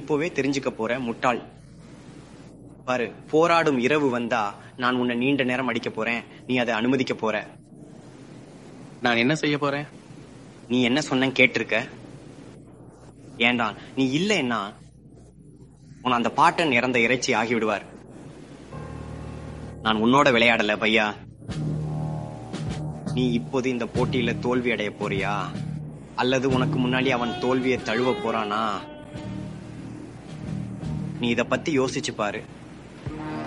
இப்போவே தெரிஞ்சுக்க போற முட்டாள் பாரு போராடும் இரவு வந்தா நான் உன்னை நீண்ட நேரம் அடிக்க போறேன் நீ அதை அனுமதிக்க போற நான் என்ன செய்ய போறேன் நீ என்ன சொன்ன கேட்டிருக்க ஏண்டா நீ இல்லைன்னா உன் அந்த பாட்டன் இறந்த இறைச்சி ஆகிவிடுவார் நான் உன்னோட விளையாடல பையா நீ இப்போது இந்த போட்டியில தோல்வி அடைய போறியா அல்லது உனக்கு முன்னாடி அவன் தோல்வியை தழுவ போறானா நீ இத பத்தி யோசிச்சு பாரு